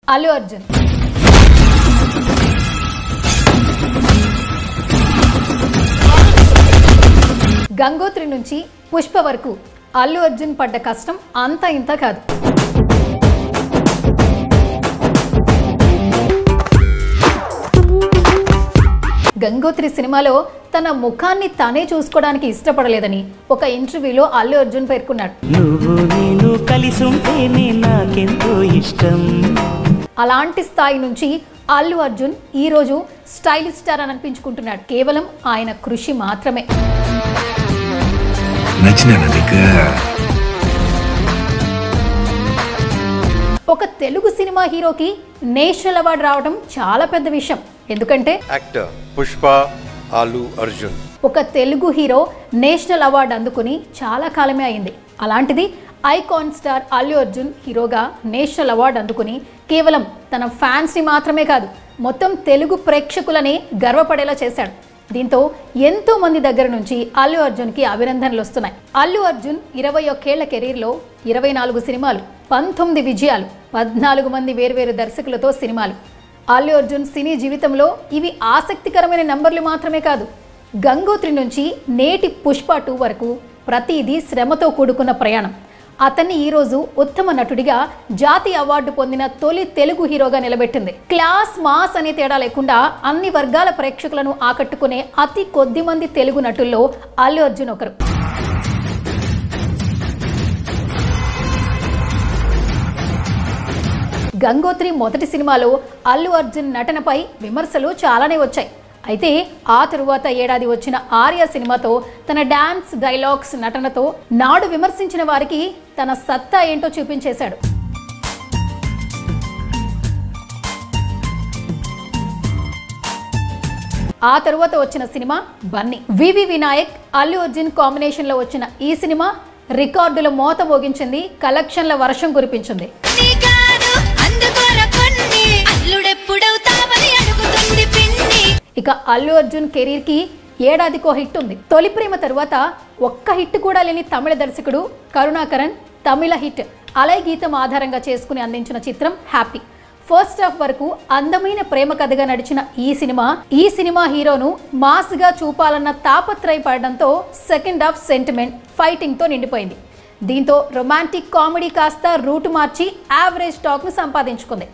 అల్లు అర్జున్ గంగోత్రి నుంచి పుష్ప వరకు అల్లు అర్జున్ పడ్డ కష్టం అంత ఇంత కాదు గంగోత్రి సినిమాలో తన ముఖాన్ని తానే చూసుకోవడానికి ఇష్టపడలేదని ఒక ఇంటర్వ్యూలో అల్లు అర్జున్ పేర్కొన్నాడు నువ్వు నేను కలిసి ఉంటేనే నాకెంతో ఇష్టం అలాంటి స్థాయి నుంచి అల్లు అర్జున్ ఈ రోజు స్టైలిష్ స్టార్ అని అనిపించుకుంటున్నాడు కేవలం ఆయన కృషి మాత్రమే నచ్చినానా నీకు ఒక తెలుగు సినిమా హీరోకి నేషనల్ అవార్డు రావడం చాలా పెద్ద విషయం ఎందుకంటే యాక్టర్ పుష్ప ఆలు అర్జున్ ఒక తెలుగు హీరో నేషనల్ అవార్డు అందుకుని చాలా కాలమే అయింది అలాంటిది ఐకాన్ స్టార్ అల్లు అర్జున్ హీరోగా నేషనల్ అవార్డు అందుకుని కేవలం తన ఫ్యాన్స్ని మాత్రమే కాదు మొత్తం తెలుగు ప్రేక్షకులని గర్వపడేలా చేశాడు దీంతో ఎంతో మంది దగ్గర నుంచి అల్లు అర్జున్కి అభినందనలు వస్తున్నాయి అల్లు అర్జున్ ఇరవై ఒక్కేళ్ల కెరీర్లో ఇరవై నాలుగు సినిమాలు పంతొమ్మిది విజయాలు పద్నాలుగు మంది వేర్వేరు దర్శకులతో సినిమాలు అల్లు అర్జున్ సినీ జీవితంలో ఇవి ఆసక్తికరమైన నంబర్లు మాత్రమే కాదు గంగోత్రి నుంచి నేటి పుష్ప టూ వరకు ప్రతిదీ శ్రమతో కూడుకున్న ప్రయాణం అతన్ని ఈరోజు ఉత్తమ నటుడిగా జాతీయ అవార్డు పొందిన తొలి తెలుగు హీరోగా నిలబెట్టింది క్లాస్ మాస్ అనే తేడా లేకుండా అన్ని వర్గాల ప్రేక్షకులను ఆకట్టుకునే అతి కొద్ది మంది తెలుగు నటుల్లో అల్లు అర్జున్ ఒకరు గంగోత్రి మొదటి సినిమాలో అల్లు అర్జున్ నటనపై విమర్శలు చాలానే వచ్చాయి అయితే ఆ తరువాత ఏడాది వచ్చిన ఆర్య సినిమాతో తన డాన్స్ డైలాగ్స్ నటనతో నాడు విమర్శించిన వారికి తన సత్తా ఏంటో చూపించేశాడు ఆ తరువాత వచ్చిన సినిమా బన్నీ వివి వినాయక్ అల్లు అర్జున్ కాంబినేషన్లో వచ్చిన ఈ సినిమా రికార్డుల మోత మోగించింది కలెక్షన్ల వర్షం కురిపించింది నీ కాదు అందుకోర కొన్ని అల్లుడెప్పుడవుతావని అడుగుతుంది పిన్ని ఇక అల్లు అర్జున్ కెరీర్ కి ఏడాదికో హిట్ ఉంది తొలి ప్రేమ తరువాత ఒక్క హిట్ కూడా లేని తమిళ దర్శకుడు కరుణాకరన్ తమిళ హిట్ అలై గీతం ఆధారంగా చేసుకుని అందించిన చిత్రం హ్యాపీ ఫస్ట్ హాఫ్ వరకు అందమైన ప్రేమ కథగా నడిచిన ఈ సినిమా ఈ సినిమా హీరోను మాస్ గా చూపాలన్న తాపత్రయపడడంతో సెకండ్ హాఫ్ సెంటిమెంట్ ఫైటింగ్ తో నిండిపోయింది దీంతో రొమాంటిక్ కామెడీ కాస్త రూటు మార్చి యావరేజ్ టాక్ ను సంపాదించుకుంది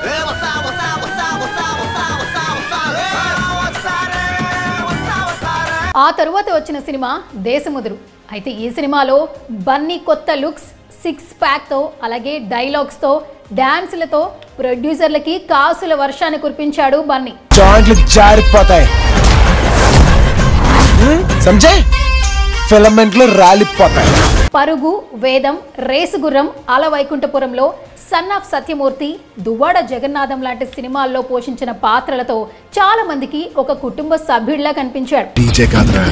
ఆ తరువాత వచ్చిన సినిమా దేశముదురు అయితే ఈ సినిమాలో బన్నీ కొత్త లుక్స్ సిక్స్ ప్యాక్తో అలాగే డైలాగ్స్తో డాన్సులతో ప్రొడ్యూసర్లకి కాసుల వర్షాన్ని కురిపించాడు బన్నీ జాయింట్లు జారిపోతాయి సంజయ్ ఫిలమెంట్లు రాలిపోతాయి పరుగు వేదం రేసుగుర్రం అల వైకుంఠపురంలో సన్ ఆఫ్ సత్యమూర్తి దువ్వాడ జగన్నాథం లాంటి సినిమాల్లో పోషించిన పాత్రలతో చాలా మందికి ఒక కుటుంబ సభ్యుడిలా కనిపించాడు డీజే కాదురా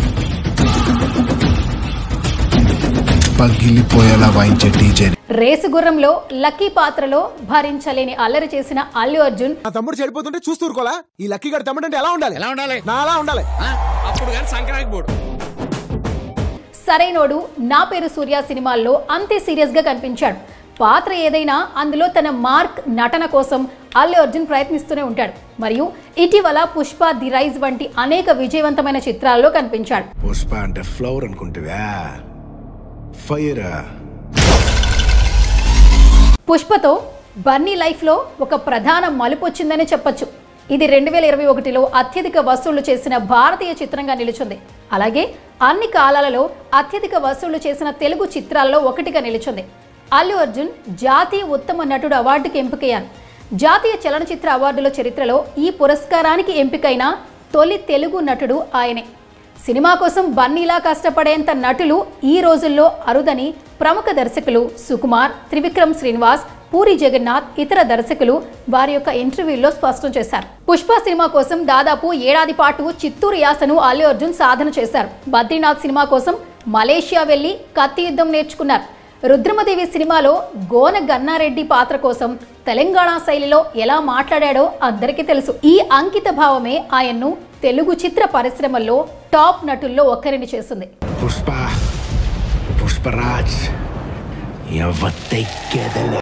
పగిలిపోయేలా వాయించే డీజే రేసుగుర్రంలో లక్కీ పాత్రలో భరించలేని అల్లరి చేసిన అల్లు అర్జున్ నా తమ్ముడు చెడిపోతుంటే చూస్తూరుకోలా ఈ లక్కీ గడి తమ్ముడు అంటే ఎలా ఉండాలి ఎలా ఉండాలి నా అలా ఉండాలి అప్పుడు కానీ సంక్రాంతికి పోడు సరైనోడు నా పేరు సూర్య సినిమాల్లో అంతే సీరియస్ గా కనిపించాడు పాత్ర ఏదైనా అందులో తన మార్క్ నటన కోసం అల్లు అర్జున్ ప్రయత్నిస్తూనే ఉంటాడు మరియు ఇటీవల పుష్ప ది రైజ్ వంటి అనేక విజయవంతమైన చిత్రాల్లో కనిపించాడు పుష్ప అంటే ఫ్లవర్ అనుకుంటువా ఫైర్ పుష్పతో బన్నీ లైఫ్లో ఒక ప్రధాన మలుపు వచ్చిందనే చెప్పొచ్చు ఇది రెండు వేల ఇరవై ఒకటిలో అత్యధిక వసూళ్లు చేసిన భారతీయ చిత్రంగా నిలిచింది అలాగే అన్ని కాలాలలో అత్యధిక వసూళ్లు చేసిన తెలుగు చిత్రాల్లో ఒకటిగా నిలిచింది అల్లు అర్జున్ జాతీయ ఉత్తమ నటుడు అవార్డుకి ఎంపికయ్యారు జాతీయ చలనచిత్ర అవార్డుల చరిత్రలో ఈ పురస్కారానికి ఎంపికైన తొలి తెలుగు నటుడు ఆయనే సినిమా కోసం బన్నీలా కష్టపడేంత నటులు ఈ రోజుల్లో అరుదని ప్రముఖ దర్శకులు సుకుమార్ త్రివిక్రమ్ శ్రీనివాస్ పూరి జగన్నాథ్ ఇతర దర్శకులు వారి యొక్క ఇంటర్వ్యూల్లో స్పష్టం చేశారు పుష్ప సినిమా కోసం దాదాపు ఏడాది పాటు చిత్తూరు యాసను అల్లు అర్జున్ సాధన చేశారు బద్రీనాథ్ సినిమా కోసం మలేషియా వెళ్లి కత్తి యుద్ధం నేర్చుకున్నారు రుద్రమదేవి సినిమాలో గోన గన్నారెడ్డి పాత్ర కోసం తెలంగాణ శైలిలో ఎలా మాట్లాడాడో అందరికీ తెలుసు ఈ అంకిత భావమే ఆయన్ను తెలుగు చిత్ర పరిశ్రమల్లో టాప్ నటుల్లో ఒక్కరిని చేసింది పుష్ప పుష్పరాజ్ ఎవత్తెక్కేదలే